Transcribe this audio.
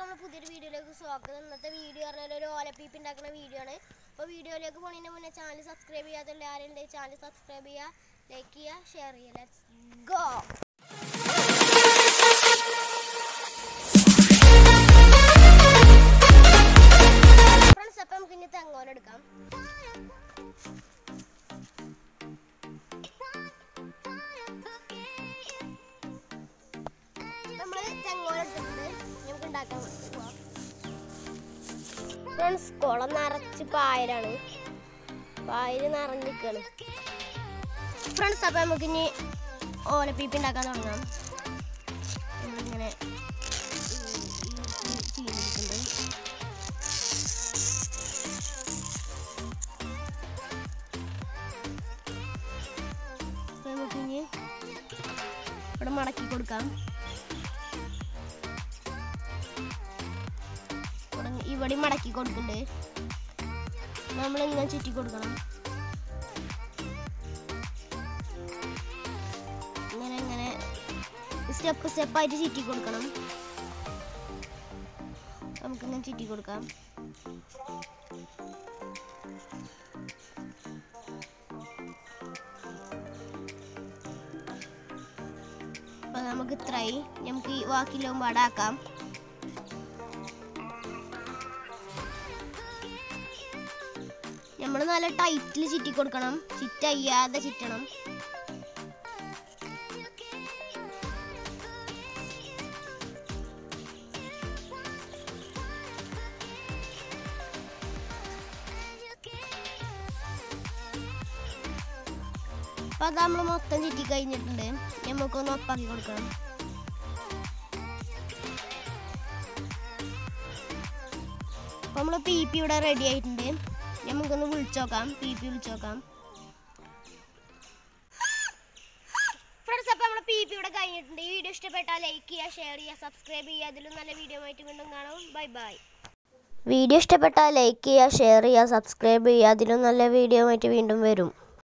നമ്മൾ പുതിയൊരു വീഡിയോയിലേക്ക് സ്വാഗതം ഇന്നത്തെ വീഡിയോ പറഞ്ഞാൽ ഒരു ഓലപ്പീപ്പ് ഉണ്ടാക്കുന്ന വീഡിയോ ആണ് അപ്പോൾ വീഡിയോയിലേക്ക് പോണതിന് മുന്നേ ചാനൽ സബ്സ്ക്രൈബ് ചെയ്യാത്തുള്ള ആരുണ്ട് ചാനൽ സബ്സ്ക്രൈബ് ചെയ്യുക ലൈക്ക് ചെയ്യുക ഷെയർ ചെയ്യുക ലെറ്റ്സ് ഗോ ഫ്രണ്ട്സ് അപ്പം നമുക്ക് ഇനി തെങ്ങോല എടുക്കാം നമ്മൾ തെങ്ങോല എടുത്തിട്ടുണ്ട് നമുക്ക് ഉണ്ടാക്കാൻ പോവാം ഫ്രണ്ട്സ് കുളം നിറച്ച് പായലാണ് പായല് നിറഞ്ഞിക്കാണ് ഫ്രണ്ട്സ് അപ്പം നമുക്ക് ഇനി ഓലപ്പീപ്പി ഉണ്ടാക്കാൻ തുടങ്ങാം നമ്മളിങ്ങനെ ചെയ്തിട്ടുണ്ട് നമുക്ക് ഇനി ഇവിടെ മടക്കി കൊടുക്കാം ഇവിടെ ഇവിടെ മടക്കി കൊടുക്കുന്നുണ്ട് നമ്മൾ ഇങ്ങനെ ചുറ്റി കൊടുക്കണം ഇങ്ങനെ ഇങ്ങനെ സ്റ്റെപ്പ് സ്റ്റെപ്പായിട്ട് ചുറ്റി കൊടുക്കണം നമുക്കിങ്ങനെ ചുറ്റി കൊടുക്കാം അപ്പൊ നമുക്ക് ഇത്രയായി നമുക്ക് ഈ വാക്കിലും പാടാക്കാം നമ്മൾ നല്ല ടൈറ്റിൽ ചുറ്റി കൊടുക്കണം ചിറ്റയ്യാതെ ചുറ്റണം അപ്പൊ അത് നമ്മൾ മൊത്തം ചുറ്റി കഴിഞ്ഞിട്ടുണ്ട് നമുക്കൊന്ന് ഒപ്പാക്കി കൊടുക്കണം അപ്പൊ നമ്മള് പി പി ഇവിടെ റെഡി ആയിട്ടുണ്ട് നമുക്കൊന്ന് വിളിച്ചോക്കാം പി പി വിളിച്ചോക്കാം ഫ്രണ്ട്സ് അപ്പൊ നമ്മുടെ പി പി ഇവിടെ കഴിഞ്ഞിട്ടുണ്ട് ഈ വീഡിയോ ഇഷ്ടപ്പെട്ടാൽ ലൈക്ക് ചെയ്യുക ഷെയർ ചെയ്യുക സബ്സ്ക്രൈബ് ചെയ്യുക അതിലും നല്ല വീഡിയോ ആയിട്ട് വീണ്ടും കാണാം ബൈ ബൈ വീഡിയോ ഇഷ്ടപ്പെട്ടാൽ ലൈക്ക് ചെയ്യുക ഷെയർ ചെയ്യുക സബ്സ്ക്രൈബ് ചെയ്യുക അതിലും നല്ല വീഡിയോ ആയിട്ട് വീണ്ടും വരും